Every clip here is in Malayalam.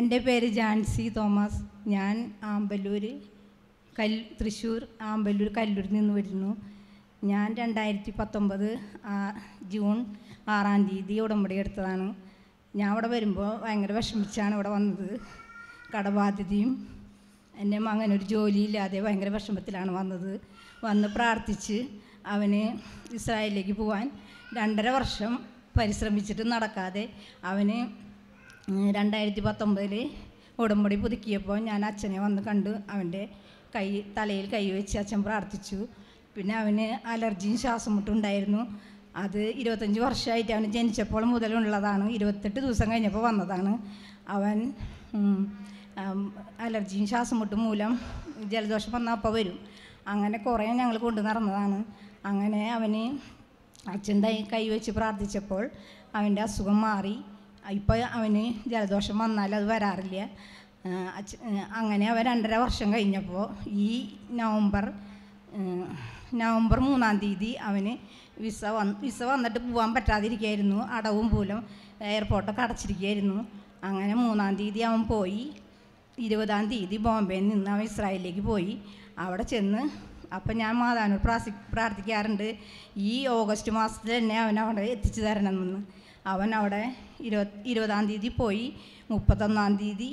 എൻ്റെ പേര് ജാൻസി തോമസ് ഞാൻ ആമ്പല്ലൂർ കൽ തൃശ്ശൂർ ആമ്പല്ലൂർ കല്ലൂരിൽ നിന്ന് വരുന്നു ഞാൻ രണ്ടായിരത്തി പത്തൊമ്പത് ജൂൺ ആറാം തീയതി ഉടമ്പടി എടുത്തതാണ് ഞാൻ അവിടെ വരുമ്പോൾ ഭയങ്കര വിഷമിച്ചാണ് ഇവിടെ വന്നത് കടബാധ്യതയും എൻ്റെ മകനൊരു ജോലിയില്ലാതെ ഭയങ്കര വിഷമത്തിലാണ് വന്നത് വന്ന് പ്രാർത്ഥിച്ച് അവന് ഇസ്രായേലിലേക്ക് പോകാൻ രണ്ടര വർഷം പരിശ്രമിച്ചിട്ട് നടക്കാതെ അവന് രണ്ടായിരത്തി പത്തൊമ്പതിൽ ഉടമ്പടി പുതുക്കിയപ്പോൾ ഞാൻ അച്ഛനെ വന്ന് കണ്ട് അവൻ്റെ കൈ തലയിൽ കൈ വെച്ച് അച്ഛൻ പ്രാർത്ഥിച്ചു പിന്നെ അവന് അലർജിയും ശ്വാസം മുട്ടും ഉണ്ടായിരുന്നു അത് ഇരുപത്തഞ്ച് വർഷമായിട്ട് അവന് ജനിച്ചപ്പോൾ മുതലുള്ളതാണ് ഇരുപത്തെട്ട് ദിവസം കഴിഞ്ഞപ്പോൾ വന്നതാണ് അവൻ ഉം, ആം, അലർജിയും ശ്വാസം മുട്ടും മൂലം ജലദോഷം വന്നാൽ അപ്പോൾ വരും അങ്ങനെ കുറേ ഞങ്ങൾ കൊണ്ടു നടന്നതാണ് അങ്ങനെ അവന് അച്ഛൻ കൈ കൈവച്ച് പ്രാർത്ഥിച്ചപ്പോൾ അവൻ്റെ അസുഖം മാറി ഇപ്പോൾ അവന് ജലദോഷം വന്നാൽ അത് വരാറില്ല ആ, അച്ഛ ആ, അങ്ങനെ അവൻ രണ്ടര വർഷം കഴിഞ്ഞപ്പോൾ ഈ നവംബർ ആ, നവംബർ മൂന്നാം തീയതി അവന് വിസ വന്ന് വിസ വന്നിട്ട് പോകാൻ പറ്റാതിരിക്കുകയായിരുന്നു അടവും മൂലം എയർപോർട്ടൊക്കെ അടച്ചിരിക്കുകയായിരുന്നു അങ്ങനെ മൂന്നാം തീയതി അവൻ പോയി ഇരുപതാം തീയതി ബോംബെയിൽ നിന്ന് അവൻ ഇസ്രായേലിലേക്ക് പോയി അവിടെ ചെന്ന് അപ്പം ഞാൻ മാതാവിനോട് പ്രാർത്ഥി പ്രാർത്ഥിക്കാറുണ്ട് ഈ ഓഗസ്റ്റ് മാസത്തിൽ തന്നെ അവൻ അവിടെ എത്തിച്ചു തരണമെന്ന് അവൻ അവിടെ ഇരുപത് ഇരുപതാം തീയതി പോയി മുപ്പത്തൊന്നാം തീയതി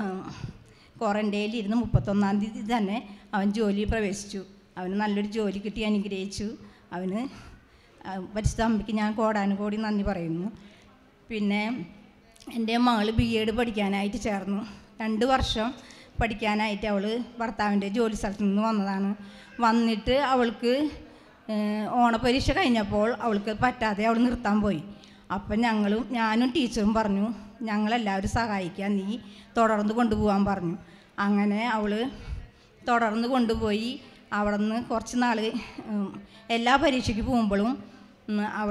ക്വാറൻറ്റൈനിൽ ഇരുന്ന് മുപ്പത്തൊന്നാം തീയതി തന്നെ അവൻ ജോലി പ്രവേശിച്ചു അവന് നല്ലൊരു ജോലി കിട്ടി അനുഗ്രഹിച്ചു അവന് ആ, പരിശുദ്ധ അമ്മയ്ക്ക് ഞാൻ കോടാനുകോടി നന്ദി പറയുന്നു പിന്നെ എൻ്റെ മകൾ ബി എഡ് പഠിക്കാനായിട്ട് ചേർന്നു രണ്ട് വർഷം പഠിക്കാനായിട്ട് അവൾ ഭർത്താവിൻ്റെ ജോലി സ്ഥലത്ത് നിന്ന് വന്നതാണ് വന്നിട്ട് അവൾക്ക് ഏഹ്, ഓണപരീക്ഷ കഴിഞ്ഞപ്പോൾ അവൾക്ക് പറ്റാതെ അവൾ നിർത്താൻ പോയി അപ്പം ഞങ്ങളും ഞാനും ടീച്ചറും പറഞ്ഞു ഞങ്ങളെല്ലാവരും സഹായിക്കാം നീ തുടർന്ന് കൊണ്ടുപോകാൻ പറഞ്ഞു അങ്ങനെ അവൾ തുടർന്ന് കൊണ്ടുപോയി അവിടെ നിന്ന് കുറച്ച് നാൾ എല്ലാ പരീക്ഷയ്ക്ക് പോകുമ്പോഴും അവൾ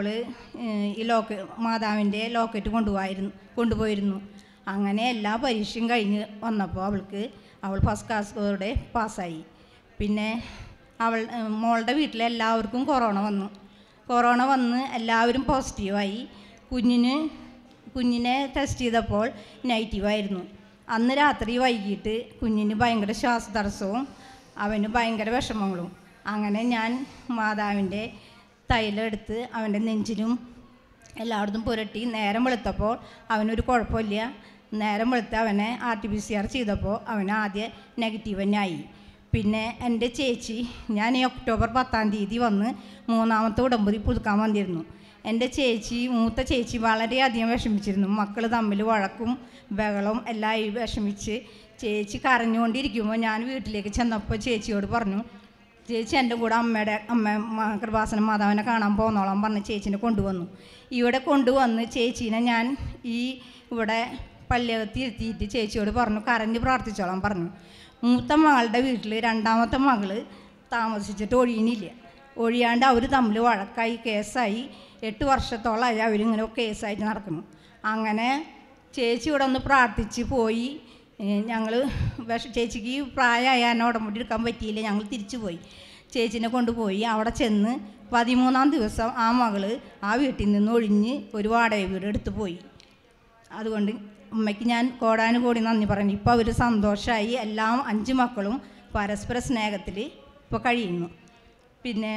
ഈ ലോക്ക് മാതാവിൻ്റെ ലോക്കറ്റ് കൊണ്ടുപോയിരുന്നു കൊണ്ടുപോയിരുന്നു അങ്ങനെ എല്ലാ പരീക്ഷയും കഴിഞ്ഞ് വന്നപ്പോൾ അവൾക്ക് അവൾ ഫസ്റ്റ് ക്ലാസ്സോടെ പാസ്സായി പിന്നെ അവൾ ഏഹ്, മോളുടെ വീട്ടിലെ എല്ലാവർക്കും കൊറോണ വന്നു കൊറോണ വന്ന് എല്ലാവരും പോസിറ്റീവായി കുഞ്ഞിന് കുഞ്ഞിനെ ടെസ്റ്റ് ചെയ്തപ്പോൾ നെഗറ്റീവായിരുന്നു അന്ന് രാത്രി വൈകിട്ട് കുഞ്ഞിന് ഭയങ്കര ശ്വാസതടസ്സവും അവന് ഭയങ്കര വിഷമങ്ങളും അങ്ങനെ ഞാൻ മാതാവിൻ്റെ തൈലം എടുത്ത് അവൻ്റെ നെഞ്ചിനും എല്ലായിടത്തും പുരട്ടി നേരം വെളുത്തപ്പോൾ അവനൊരു കുഴപ്പമില്ല നേരം വെളുത്ത് അവനെ R T P C R ചെയ്തപ്പോൾ അവന് ആദ്യം നെഗറ്റീവ് തന്നെ ആയി പിന്നെ എൻ്റെ ചേച്ചി ഞാൻ ഈ ഒക്ടോബർ പത്താം തീയതി വന്ന് മൂന്നാമത്തെ ഉടമ്പതി പുതുക്കാൻ വന്നിരുന്നു എൻ്റെ ചേച്ചി മൂത്ത ചേച്ചി വളരെയധികം വിഷമിച്ചിരുന്നു മക്കൾ തമ്മിൽ വഴക്കും ബഹളവും എല്ലാം ആയി വിഷമിച്ച് ചേച്ചി കരഞ്ഞുകൊണ്ടിരിക്കുമ്പോൾ ഞാൻ വീട്ടിലേക്ക് ചെന്നപ്പോൾ ചേച്ചിയോട് പറഞ്ഞു ചേച്ചി എൻ്റെ കൂടെ അമ്മയുടെ അമ്മ മ- കൃപാസന മാതാവിനെ കാണാൻ പോന്നോളാം പറഞ്ഞ് ചേച്ചീനെ കൊണ്ടുവന്നു ഇവിടെ കൊണ്ടുവന്ന് ചേച്ചീനെ ഞാൻ ഈ ഇവിടെ പള്ളിയകത്ത് ഇരുത്തിയിട്ട് ചേച്ചിയോട് പറഞ്ഞു കരഞ്ഞ് പ്രാർത്ഥിച്ചോളാം പറഞ്ഞു മൂത്ത മകളുടെ വീട്ടിൽ രണ്ടാമത്തെ മകള് താമസിച്ചിട്ട് ഒഴിയണില്ല ഒഴിയാണ്ട് അവർ തമ്മിൽ വഴക്കായി കേസായി എട്ട് വർഷത്തോളമായി അവരിങ്ങനെ കേസായിട്ട് നടക്കുന്നു അങ്ങനെ ചേച്ചി ഇവിടെ ഒന്ന് പ്രാർത്ഥിച്ച് പോയി ഞങ്ങൾ വിഷ ചേച്ചിക്ക് പ്രായമായ എന്നെ ഉടമ്പടി എടുക്കാൻ പറ്റിയില്ല ഞങ്ങൾ തിരിച്ചു പോയി ചേച്ചിനെ കൊണ്ടുപോയി അവിടെ ചെന്ന് പതിമൂന്നാം ദിവസം ആ മകള് ആ വീട്ടിൽ നിന്ന് ഒഴിഞ്ഞ് ഒരു വാടക വീട് എടുത്ത് പോയി അതുകൊണ്ട് അമ്മയ്ക്ക് ഞാൻ കോടാനുകോടി നന്ദി പറഞ്ഞു ഇപ്പോൾ അവർ സന്തോഷമായി എല്ലാം അഞ്ച് മക്കളും പരസ്പര സ്നേഹത്തിൽ ഇപ്പോൾ കഴിയുന്നു പിന്നെ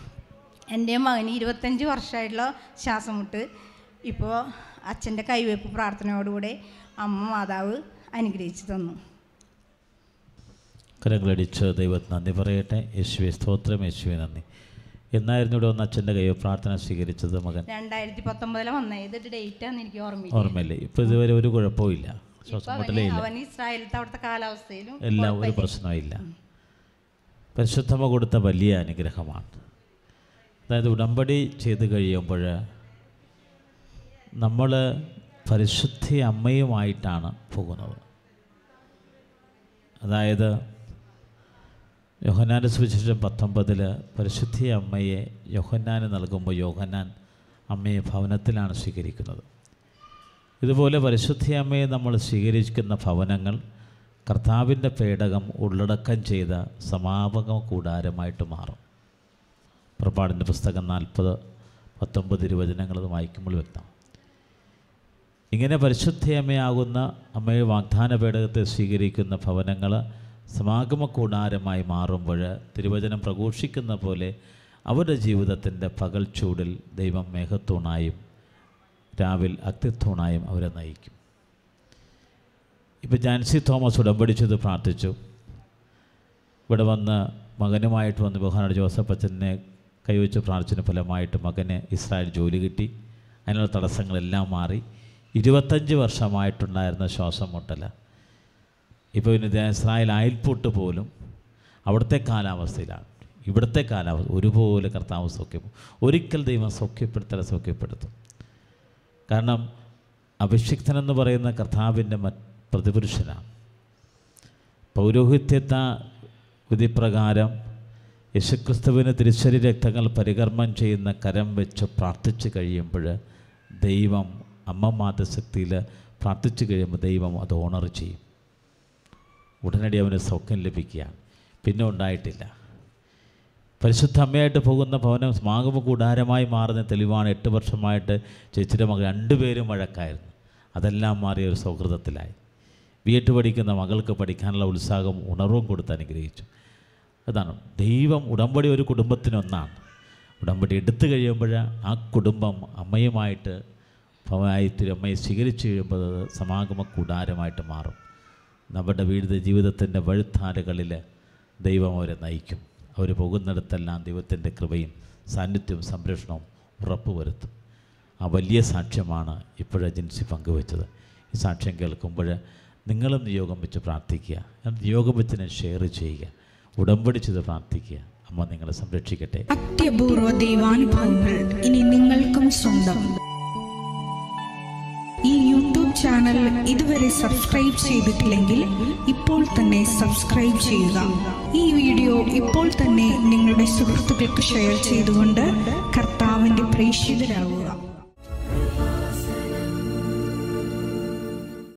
എൻ്റെ മകന് ഇരുപത്തഞ്ച് വർഷമായിട്ടുള്ള ശ്വാസം മുട്ട് ഇപ്പോൾ അച്ഛൻ്റെ കൈവയ്പ്പ് പ്രാർത്ഥനയോടുകൂടെ അമ്മ മാതാവ് അനുഗ്രഹിച്ചു തന്നു കരങ്ങളടിച്ച് ദൈവത്തിന് നന്ദി പറയട്ടെ യേശുവെ സ്തോത്രം യേശുവെ നന്ദി എന്നായിരുന്നു ഇവിടെ വന്ന് അച്ഛൻ്റെ കയ്യോ പ്രാർത്ഥന സ്വീകരിച്ചത് മകൻ രണ്ടായിരത്തി പത്തൊമ്പതിലെ വന്ന ഏത് ഡേറ്റാന്ന് എനിക്ക് ഓർമ്മയില്ല ഓർമ്മയില്ലേ ഇപ്പോൾ ഇതുവരെ ഒരു കുഴപ്പമില്ല ഇപ്പൊ ശ്വാസം അവന് മുട്ടലേ ഇല്ല അവൻ ഇസ്രായേലത്തെ അവിടുത്തെ കാലാവസ്ഥയിലും എല്ലാം ഒരു കുഴപ്പമില്ല. പ്രശ്നമില്ല പരിശുദ്ധമ കൊടുത്ത വലിയ അനുഗ്രഹമാണ് അതായത് ഉടമ്പടി ചെയ്ത് കഴിയുമ്പോൾ നമ്മൾ പരിശുദ്ധി അമ്മയുമായിട്ടാണ് പോകുന്നത് അതായത് യോഹന്നാൻ്റെ സുവിശേഷം പത്തൊമ്പതിൽ പരിശുദ്ധി അമ്മയെ യോഹന്നാന് നൽകുമ്പോൾ യോഹന്നാൻ അമ്മയെ ഭവനത്തിലാണ് സ്വീകരിക്കുന്നത് ഇതുപോലെ പരിശുദ്ധി അമ്മയെ നമ്മൾ സ്വീകരിക്കുന്ന ഭവനങ്ങൾ കർത്താവിൻ്റെ പേടകം ഉള്ളടക്കം ചെയ്ത സമാപക കൂടാരമായിട്ട് മാറും പുറപ്പാടിൻ്റെ പുസ്തകം നാൽപ്പത് പത്തൊമ്പത് ഇരുവചനങ്ങൾ അത് വായിക്കുമ്പോൾ വ്യക്തം ഇങ്ങനെ പരിശുദ്ധയമ്മയാകുന്ന അമ്മയെ വാഗ്ദാന പേടകത്തെ സ്വീകരിക്കുന്ന ഭവനങ്ങൾ സമാഗമ കൂടാരമായി മാറുമ്പോൾ തിരുവചനം പ്രഘോഷിക്കുന്ന പോലെ അവരുടെ ജീവിതത്തിൻ്റെ പകൽ ചൂടിൽ ദൈവം മേഘത്തൂണായും രാവിൽ അഗ്നിത്തൂണായും അവരെ നയിക്കും ഇപ്പോൾ ജാൻസി തോമസ് ഉടമ്പടിച്ചത് പ്രാർത്ഥിച്ചു ഇവിടെ വന്ന് മകനുമായിട്ട് വന്ന് ബഹുമാനോട് ജോസഫ് അച്ഛനെ കൈവച്ച് പ്രാർത്ഥിച്ചതിന് ഫലമായിട്ട് മകന് ഇസ്രായേൽ ജോലി കിട്ടി അതിനുള്ള തടസ്സങ്ങളെല്ലാം മാറി ഇരുപത്തഞ്ച് വർഷമായിട്ടുണ്ടായിരുന്ന ശ്വാസം മുട്ടല ഇപ്പോൾ ഇന്ന് ഇസ്രായേൽ അയൽപൂട്ട് പോലും അവിടുത്തെ കാലാവസ്ഥയിലാണ് ഇവിടുത്തെ കാലാവസ്ഥ ഒരുപോലെ കർത്താവ് സൗഖ്യം ഒരിക്കൽ ദൈവം സൗഖ്യപ്പെടുത്തല സൗഖ്യപ്പെടുത്തും കാരണം അഭിഷിക്തനെന്ന് പറയുന്ന കർത്താവിൻ്റെ മറ്റ് പ്രതിപുരുഷനാണ് പൗരോഹിത്യത്ത വിധിപ്രകാരം യേശുക്രിസ്തുവിന് തിരിച്ചരി രക്തങ്ങൾ പരികർമ്മം ചെയ്യുന്ന കരം വെച്ച് പ്രാർത്ഥിച്ച് കഴിയുമ്പോൾ ദൈവം അമ്മ മാതശക്തിയിൽ പ്രാർത്ഥിച്ച് കഴിയുമ്പോൾ ദൈവം അത് ഓണർ ചെയ്യും ഉടനടി അവന് സൗഖ്യം ലഭിക്കുകയാണ് പിന്നെ ഉണ്ടായിട്ടില്ല പരിശുദ്ധ അമ്മയായിട്ട് പോകുന്ന ഭവനം സ്മാഗമ കൂടാരമായി മാറുന്ന തെളിവാണ് എട്ട് വർഷമായിട്ട് ചേച്ചിയുടെ മകൾ രണ്ടുപേരും വഴക്കായിരുന്നു അതെല്ലാം മാറിയ ഒരു സൗഹൃദത്തിലായി ബി എട്ട് പഠിക്കുന്ന മകൾക്ക് പഠിക്കാനുള്ള ഉത്സാഹം ഉണർവും കൊടുത്ത് അനുഗ്രഹിച്ചു അതാണ് ദൈവം ഉടമ്പടി ഒരു കുടുംബത്തിനൊന്നാണ് ഉടമ്പടി എടുത്തു കഴിയുമ്പോൾ ആ കുടുംബം അമ്മയുമായിട്ട് ഭവനായി അമ്മയെ സ്വീകരിച്ചു കഴിയുമ്പോൾ അത് സമാഗമ കൂടാരമായിട്ട് മാറും നമ്മുടെ വീട് ജീവിതത്തിൻ്റെ വഴുത്താലുകളിൽ ദൈവം അവരെ നയിക്കും അവർ പോകുന്നിടത്തെല്ലാം ദൈവത്തിൻ്റെ കൃപയും സാന്നിധ്യവും സംരക്ഷണവും ഉറപ്പുവരുത്തും ആ വലിയ സാക്ഷ്യമാണ് ഇപ്പോഴ ജിൻസി പങ്കുവച്ചത് ഈ സാക്ഷ്യം കേൾക്കുമ്പോൾ നിങ്ങളും നിയോഗം വെച്ച് പ്രാർത്ഥിക്കുക നിയോഗം വെച്ച് ഷെയർ ചെയ്യുക ഉടമ്പടി ചെയ്ത് പ്രാർത്ഥിക്കുക അമ്മ നിങ്ങളെ സംരക്ഷിക്കട്ടെ അത്യപൂർവ ദൈവാനുഭവങ്ങൾ ഇനി നിങ്ങൾക്കും സ്വന്തം ഈ യൂട്യൂബ് ചാനൽ ഇതുവരെ സബ്സ്ക്രൈബ് ചെയ്തിട്ടില്ലെങ്കിൽ ഇപ്പോൾ തന്നെ സബ്സ്ക്രൈബ് ചെയ്യുക ഈ വീഡിയോ ഇപ്പോൾ തന്നെ നിങ്ങളുടെ സുഹൃത്തുക്കൾക്ക് ഷെയർ ചെയ്തുകൊണ്ട് കർത്താവിൻ്റെ പ്രേക്ഷിതരാകുക